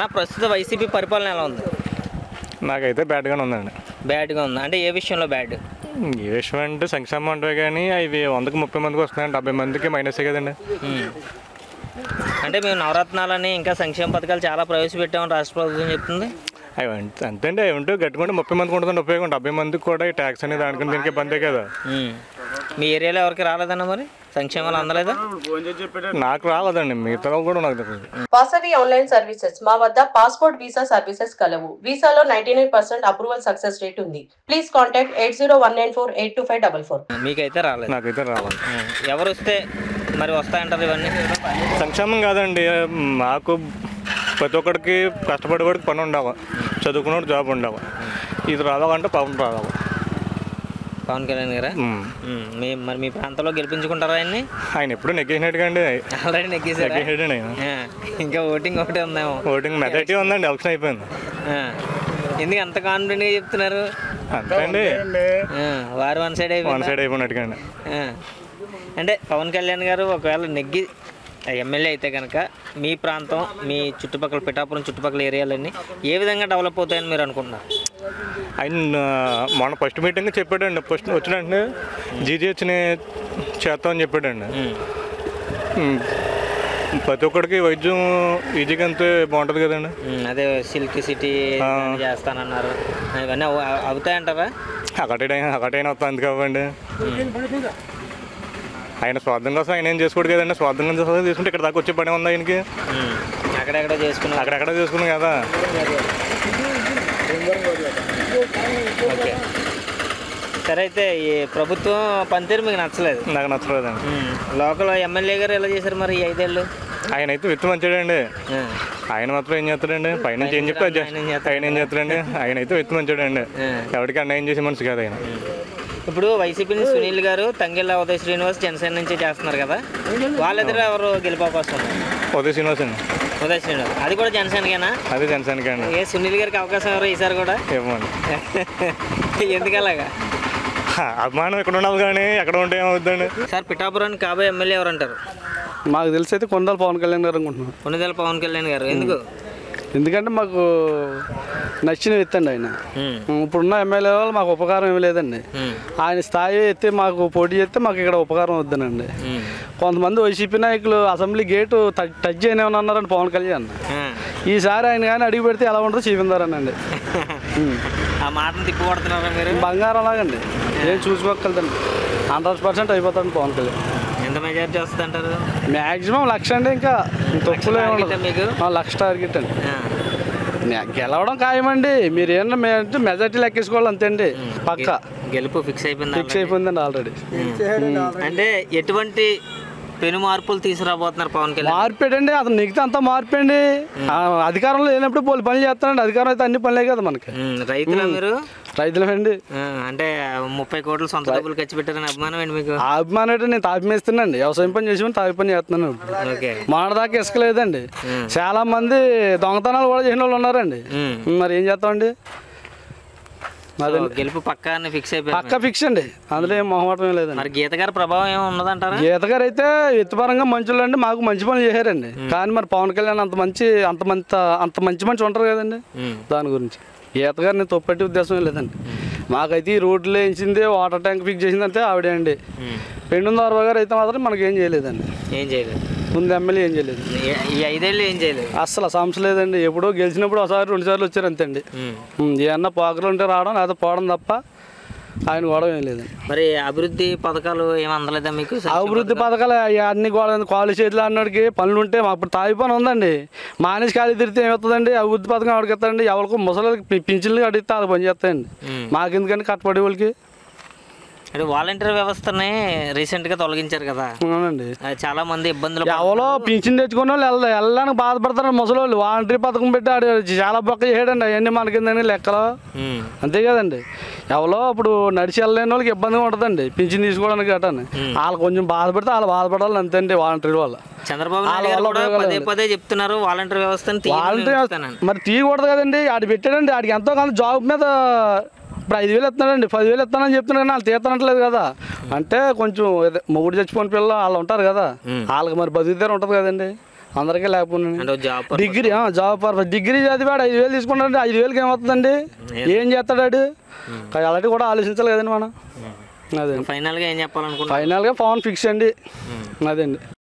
అన్న ప్రస్తుత వైసీపీ పరిపాలన ఎలా ఉంది నాకైతే బ్యాడ్గానే ఉందండి బ్యాడ్గా ఉంది అంటే ఏ విషయంలో బ్యాడ్ ఏ విషయం అంటే సంక్షేమం అంటే కానీ అవి వందకి ముప్పై మందికి వస్తున్నాయండి డెబ్బై మందికి మైనస్ కదండి అంటే మేము నవరత్నాలని ఇంకా సంక్షేమ పథకాలు చాలా ప్రవేశపెట్టామని రాష్ట్ర ప్రభుత్వం చెప్తుంది అవి అంతే అంతే అండి అవి ఉంటే గట్టుకుంటే ముప్పై మందికి ఉంటుందండి ఉపయోగం డెబ్బై మందికి కూడా ఈ ట్యాక్స్ అనేది దానికి దీనికి ఇబ్బందే కదా ఉమ్. మీ ఏరియాలో ఎవరికి రాలేదన్న మరి సంక్షేమాలు అందలేదా నాకు రాలేదండి మిగతా వాళ్ళు కూడా నాకు తెలియదు వాసవి ఆన్లైన్ సర్వీసెస్ మా వద్ద పాస్పోర్ట్ వీసా సర్వీసెస్ కలవు వీసాలో ninety nine percent approval success rate ఉంది please contact eight zero one nine four eight two five double four మీకైతే రాలేదు నాకైతే రావాలి ఉమ్. ఎవరు వస్తే మరి వస్తాయంటారు ఇవన్నీ సంక్షేమం కాదండి మాకు ప్రతి ఒక్కడికి కష్టపడేవాడికి పని ఉండాలి చదువుకున్నవాడు జాబ్ ఉండాలి ఇది రావాలంటే పవన్ రావాలి పవన్ కళ్యాణ్ గారా ఉమ్. ఉమ్. మీ మరి మీ ప్రాంతంలో గెలిపించుకుంటారా ఆయన్ని ఆయన ఎప్పుడు నెగ్గేసినట్టుగా అండి ఆల్రెడీ నెగ్గేశారా నెగ్గేసాడు ఆయన ఆ. ఇంకా ఓటింగ్ ఒకటే ఉందేమో ఓటింగ్ మెజార్టీ ఉందండి ఎలక్షన్ అయిపోయింది ఆ. ఎందుకు అంత కాన్ఫిడెంట్గా చెప్తున్నారు అంతే అండి ఆ. వారు వన్ సైడ్ వన్ అయిపోయిందా సైడ్ అయిపోయినట్టుగా అండి ఆ. అంటే పవన్ కళ్యాణ్ గారు ఒకవేళ నెగ్గి ఎమ్మెల్యే అయితే కనుక మీ ప్రాంతం మీ చుట్టుపక్కల పిఠాపురం చుట్టుపక్కల ఏరియాలన్నీ ఏ విధంగా డెవలప్ అవుతాయని మీరు అనుకుంటున్నారు ఆయన ఆ, మొన్న ఫస్ట్ మీటింగ్ చెప్పాడండి ఫస్ట్ వచ్చిన వెంటనే జీజీహెచ్ని చేస్తామని చెప్పాడండి ఉమ్. ఉమ్. ప్రతి ఒక్కడికి వైద్యం ఈజీగా అంతే బాగుంటుంది కదండి ఉమ్, అదే సిల్క్ సిటీ చేస్తానన్నారు ఇవన్నీ అవు- అవు- అవుతాయంటారా అకటైనా అకటైనా వస్తా అందుకు అవ్వండి ఆయన స్వార్థం కోసం ఆయన ఏం చేసుకోడు కదండి స్వార్థం కోసం తీసుకుంటే ఇక్కడ దాకా వచ్చే పని ఉంది ఆయనకి ఉమ్. అక్కడెక్కడ చేసుకున్నారు అక్కడెక్కడ చేసుకున్నాం కదా ఓకే సరే అయితే ఈ ప్రభుత్వం పనితీరు మీకు నచ్చలేదు నాకు నచ్చలేదండి ఉమ్. లోకల్ ఎమ్మెల్యే గారు ఎలా చేశారు మరి ఈ ఐదేళ్ళు ఆయన అయితే విత్తు మంచాడండి ఆ. ఆయన మాత్రం ఏం చేస్తాడండి పైనుంచి ఏం చెప్తే అది ఆయన ఏం చేస్తాడు. ఆయన ఏం చేస్తాడండి ఆయన అయితే విత్తు మంచాడండి ఆ. ఎవరికి అన్యాయం చేసే మనిషి కాదు ఆయన ఇప్పుడు వైసీపీ నుంచి సునీల్ గారు తంగెళ్ళ ఉదయ్ శ్రీనివాస్ జనసేన నుంచి చేస్తున్నారు కదా వాళ్ళిద్దరు ఎవరు గెలిపే అవకాశం ఉంది? ఉదయ శ్రీనివాస్ అండి ఉదయ్ శ్రీనివాస్ అది కూడా జనసేనకేనా అదే జనసేనకి అండి ఏ సునీల్ గారికి అవకాశం ఎవరు ఈసారి కూడా ఇవ్వండి ఎందుకు అలాగా అభిమానం ఇక్కడ ఉండాలి కానీ ఎక్కడ ఉంటే ఏమవుద్దండి సార్ పిఠాపురానికి కాబోయే ఎమ్మెల్యే ఎవరు అంటారు మాకు తెలిసి అయితే కొండల పవన్ కళ్యాణ్ గారు అనుకుంటున్నాం కొన్నిదల పవన్ కళ్యాణ్ గారు ఎందుకు ఎందుకంటే మాకు నచ్చిన ఎత్తండి ఆయన ఉమ్. ఇప్పుడున్న ఎమ్మెల్యే వాళ్ళు మాకు ఉపకారం ఏమి లేదండి ఉమ్. ఆయన స్థాయి ఎత్తే మాకు పోటీ చేస్తే మాకు ఇక్కడ ఉపకారం వద్దనండి ఉమ్. కొంతమంది వైసీపీ నాయకులు అసెంబ్లీ గేటు టచ్ టచ్ చేయనేమని అన్నారండి పవన్ కళ్యాణ్ ఆ. ఈసారి ఆయన కానీ అడిగి పెడితే ఎలా ఉంటుందో చూపిందారనండి ఆ మాటను తిప్పి కొడుతున్నారా మీరు బంగారం లాగండి ఏం చూసుకోగలుగుతండి హండ్రెడ్ పర్సెంట్ అయిపోతాడు పవన్ కళ్యాణ్ ఎంత మెజారిటీ వస్తుంది అంటారు మ్యాక్సిమం లక్ష అండి ఇంకా తక్కువలో ఏమి target ఉండదు. ఆ మీకు? ఆ, లక్ష టార్గెట్ అండి మ్యా- గెలవడం ఖాయమండి మీరు ఏంటంటే మే- మెజార్టీ లెక్కేసుకోవాలి అంతే అండి పక్క గెలుపు ఫిక్స్ అయిపోయింది ఫిక్స్ అయిపోయిందండి ఆల్రెడీ అంటే ఎటువంటి పెను మార్పులు తీసుకురాబోతున్నారు పవన్ కళ్యాణ్ మార్పేటండి అతను నెగితే అంతా మార్పండి ఆ, అధికారంలో లేనప్పుడు పోలి పనులు చేస్తానండి అధికారం అయితే అన్ని పనులే కదా మనకి ఉమ్, రైతులా మీరు రైతులమండి ఆ, అంటే ముప్పై కోట్లు సొంత డబ్బులు ఖర్చు పెట్టారని అభిమానం ఏంటి మీకు ఆ అభిమానం ఏంటంటే నేను తాపిమేస్తున్నాండి వ్యవసాయం పని చేసి తాపి పని చేస్తున్నాను ఇప్పుడు. ఓకే మానదాకా ఇసుక లేదండి చాలా మంది దొంగతనాలు కూడా చేసిన వాళ్ళు ఉన్నారండి ఉమ్. మరి ఏం చేస్తామండి సో గెలుపు పక్కా అని ఫిక్స్ అయిపోయారు పక్క ఫిక్స్ అండి అందులో ఏం మొహమాటం ఏం లేదండి మరి గీత గారి ప్రభావం ఏమి ఉన్నదంటారా గీత గారు అయితే ఎత్తుపరంగా మంచులు అండి మాకు మంచి పనులు చేశారండి కానీ మరి పవన్ కళ్యాణ్ అంత మంచి అంత మంచి అంత మంచి మంచి ఉంటారు కదండి ఉమ్. దాని గురించి గీత గారిని తొప్పట్టి ఉద్దేశం ఏం లేదండి మాకైతే ఈ రోడ్లు వేయించింది వాటర్ ట్యాంక్ ఫిక్స్ చేసింది అంతే ఆవిడే అండి ఉమ్. పెండుందారు గారు అయితే మాత్రం మనకి ఏం చేయలేదండి ఏం చేయలేదు ముందు ఎమ్మెల్యే ఏం చేయలేదు ఈ- ఈ ఐదేళ్ళు ఏం చేయలేదు అస్సలు సమస్య లేదండి ఎప్పుడో గెలిచినప్పుడు ఒకసారి రెండు సార్లు వచ్చారు అంతే అండి ఉమ్. ఏమన్నా పోకలు ఉంటే రావడం లేదా పోవడం తప్ప ఆయన గొడవ ఏం లేదండి మరి అభివృద్ధి పథకాలు ఏమి అందలేదా మీకు అభివృద్ధి పథకాలు అవి అన్ని గోడ కాలు చేతులు అన్నడికి పనులు ఉంటే మా అప్పుడు తాయి పని ఉందండి మానేసి ఖాళీ తిరిగితే ఏమవుతుందండి అభివృద్ధి పథకం ఎవరికి ఇస్తారండి ఎవరికి ముసలికి పింఛన్లు అడిగితే అది పని చేస్తాయండి ఉమ్. మాకెందుకండి కట్టబడి వాళ్ళకి అంటే వాలంటీర్ వ్యవస్థని రీసెంట్ గా తొలగించారు కదా అవునండి అది చాలా మంది ఇబ్బందులు పడ- ఎవరో పింఛన్ తెచ్చుకున్న వాళ్ళు వెళ్ళ వెళ్ళడానికి బాధపడతారు ముసలి వాళ్ళు వాలంటరీ పథకం పెట్టి ఆడు చాలా బొక్క చేయడండి అవన్నీ మనకిందండి లెక్కలు ఉమ్. అంతే కదండి ఎవరో ఇప్పుడు నడిచి వెళ్ళలేని వాళ్ళకి ఇబ్బందిగా ఉంటుందండి పింఛన్ తీసుకోవడానికి గట్రాని వాళ్ళు కొంచెం బాధపడితే వాళ్ళు బాధపడాలి అంతే అండి వాలంటీర్ వల్ల చంద్రబాబు నాయుడు వాళ్ళ గారు వల్ల కూడా ఉపయోగాలు పదే పదే చెప్తున్నారు వాలంటీర్ వ్యవస్థని తీయమని వాలంటీర్ చెప్తానని. మరి తీయకూడదు కదండి ఆడు పెట్టాడండి ఆడికి ఎంతో కొంత జాబ్ మీద ఇప్పుడు ఐదు వేలు ఇస్తున్నాడండి పదివేలు ఇస్తానని చెప్తున్నాడు కానీ వాళ్ళు తీర్తనట్లేదు కదా అంటే కొంచెం అదే మొగుడు చచ్చిపోయిన పిల్లలు వాళ్ళు ఉంటారు కదా వాళ్ళకి మరి బతుకుతారు ఉంటుంది కదండి అందరికీ లేకపోయినా అంటే జాబ్ డిగ్రీ ఆ, జాబ్ పర్పస్ డిగ్రీ చదివాడు ఐదు వేలు తీసుకుంటాడు ఐదు వేలకి ఏమవుతుందండి ఏం చేస్తాడు అలాంటివి కూడా ఆలోచించాలి కదండి మనం అదే ఫైనల్గా ఏం చెప్పాలనుకుంటున్నారు ఫైనల్గా పవన్ ఫిక్స్ అండి అదండి